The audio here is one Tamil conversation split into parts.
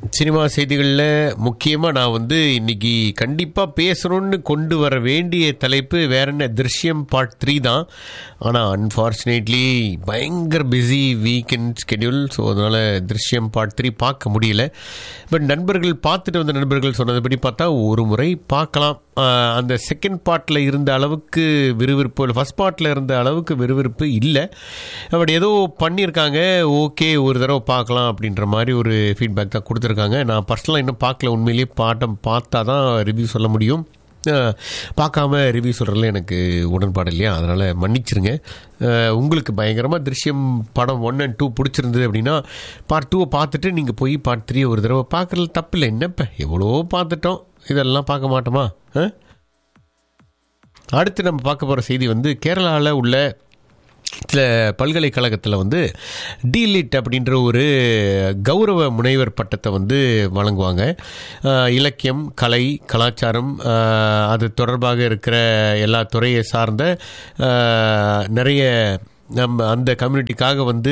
சினிமா செய்திகளில் முக்கியமாக நான் வந்து இன்னைக்கு கண்டிப்பாக பேசணும்னு கொண்டு வர வேண்டிய தலைப்பு வேற என்ன திருஷ்யம் பார்ட் த்ரீ தான் ஆனால் அன்ஃபார்ச்சுனேட்லி பயங்கர பிஸி வீக்கெண்ட் ஸ்கெடியூல் ஸோ அதனால் திருஷ்யம் பார்ட் த்ரீ பார்க்க முடியல பட் நண்பர்கள் பார்த்துட்டு வந்த நண்பர்கள் சொன்னதுபடி பார்த்தா ஒரு முறை பார்க்கலாம் ஆஹ் அந்த செகண்ட் பார்ட்டில் இருந்த அளவுக்கு விறுவிறுப்பு இல்லை ஃபஸ்ட் பார்ட்டில் இருந்த அளவுக்கு விறுவிறுப்பு இல்லை பட் ஏதோ பண்ணியிருக்காங்க ஓகே ஒரு தடவை பார்க்கலாம் அப்படின்ற மாதிரி ஒரு ஃபீட்பேக் தான் கொடுத்துருக்காங்க நான் பர்சனலாக இன்னும் பார்க்கல உண்மையிலேயே பாட்டம் பார்த்தா தான் ரிவ்யூ சொல்ல முடியும் ஆஹ் பார்க்காம ரிவ்யூ சொல்கிறதுல எனக்கு உடன்பாடு இல்லையா அதனால் மன்னிச்சிருங்க ஆஹ் உங்களுக்கு பயங்கரமாக திருஷ்யம் படம் ஒன் அண்ட் டூ பிடிச்சிருந்தது அப்படின்னா பார்ட் டூவை பார்த்துட்டு நீங்கள் போய் பார்ட் த்ரீ ஒரு தடவை பார்க்குறது தப்பில்லை என்னப்ப எவ்வளோ பார்த்துட்டோம் இதெல்லாம் பார்க்க மாட்டோமா ஆ? அடுத்து நம்ம பார்க்க போகிற செய்தி வந்து கேரளாவில் உள்ள சில பல்கலைக்கழகத்தில் வந்து டிலிட் அப்படின்ற ஒரு கௌரவ முனைவர் பட்டத்தை வந்து வழங்குவாங்க ஆஹ் இலக்கியம் கலை கலாச்சாரம் ஆஹ் அது தொடர்பாக இருக்கிற எல்லா துறையை சார்ந்த ஆஹ் நிறைய நம்ம அந்த கம்யூனிட்டிக்காக வந்து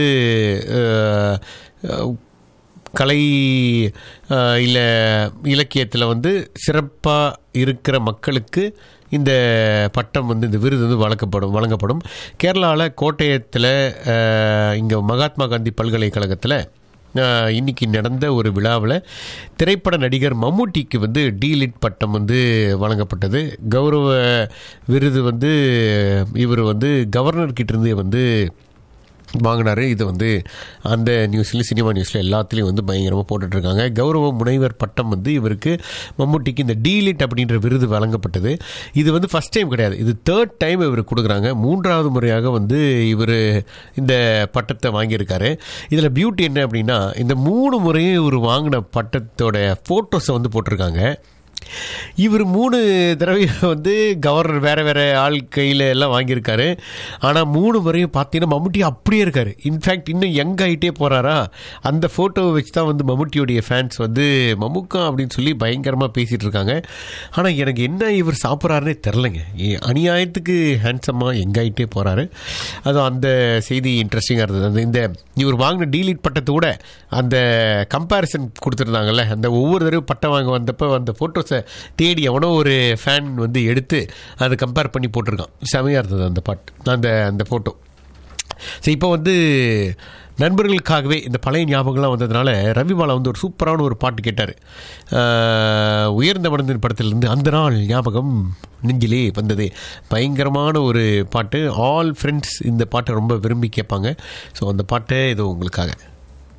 ஆஹ் கலை இல்லை இலக்கியத்தில் வந்து சிறப்பாக இருக்கிற மக்களுக்கு இந்த பட்டம் வந்து இந்த விருது வந்து வழங்கப்படும் வழங்கப்படும் கேரளாவில் கோட்டயத்தில் இங்கே மகாத்மா காந்தி பல்கலைக்கழகத்தில் அஹ், இன்னைக்கு நடந்த ஒரு விழாவில் திரைப்பட நடிகர் மம்முட்டிக்கு வந்து டீலிட் பட்டம் வந்து வழங்கப்பட்டது கௌரவ விருது வந்து இவர் வந்து கவர்னர்கிட்ட இருந்து வந்து வாங்கினாரு இது வந்து அந்த நியூஸ்லேயும் சினிமா நியூஸில் எல்லாத்துலேயும் வந்து பயங்கரமாக போட்டுட்ருக்காங்க கௌரவ முனைவர் பட்டம் வந்து இவருக்கு மம்முட்டிக்கு இந்த டீலிட் அப்படின்ற விருது வழங்கப்பட்டது இது வந்து ஃபஸ்ட் டைம் கிடையாது இது தேர்ட் டைம் இவருக்கு கொடுக்குறாங்க மூன்றாவது முறையாக வந்து இவர் இந்த பட்டத்தை வாங்கியிருக்காரு இதில் பியூட்டி என்ன அப்படின்னா இந்த மூணு முறையும் இவர் வாங்கின பட்டத்தோட ஃபோட்டோஸை வந்து போட்டிருக்காங்க இவர் மூணு தடவை வந்து கவர்னர் வேற வேற ஆள் கையில் எல்லாம் வாங்கியிருக்காரு ஆனால் மூணு முறையும் பார்த்தீங்கன்னா மம்முட்டி அப்படியே இருக்காரு இன்ஃபேக்ட் இன்னும் யங் ஆகிட்டே போகிறாரா அந்த ஃபோட்டோவை வச்சு தான் வந்து மம்முட்டியோடைய ஃபேன்ஸ் வந்து மம்முக்கா அப்படின்னு சொல்லி பயங்கரமாக பேசிகிட்டு இருக்காங்க ஆனால் எனக்கு என்ன இவர் சாப்பிட்றாருனே தெரிலங்க ஏ- அநியாயத்துக்கு ஹேண்ட்ஸமாக யங் ஆகிட்டே போகிறாரு அதுவும் அந்த செய்தி இன்ட்ரெஸ்டிங்காக இருந்தது அந்த இந்த இவர் வாங்கின டீலிட் பட்டத்தை கூட அந்த கம்பேரிசன் கொடுத்துருந்தாங்கல்ல அந்த ஒவ்வொரு தடவை பட்டம் வாங்க வந்தப்போ அந்த ஃபோட்டோஸை தேடி எவனோ ஒரு ஃபேன் வந்து எடுத்து அதை கம்பேர் பண்ணி போட்டிருக்கான் செமையாக இருந்தது அந்த பாட்டு அந்த அந்த ஃபோட்டோ சரி இப்போ வந்து நண்பர்களுக்காகவே இந்த பழைய ஞாபகம்லாம் வந்ததுனால ரவிபாலா வந்து ஒரு சூப்பரான ஒரு பாட்டு கேட்டார் உயர்ந்த மனதின் படத்திலிருந்து அந்த நாள் ஞாபகம் நெஞ்சிலே வந்தது பயங்கரமான ஒரு பாட்டு ஆல் ஃப்ரெண்ட்ஸ் இந்த பாட்டை ரொம்ப விரும்பி கேட்பாங்க ஸோ அந்த பாட்டை இது உங்களுக்காக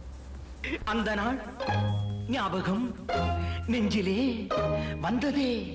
அந்த நாள் ஞாபகம் நெஞ்சிலே வந்ததே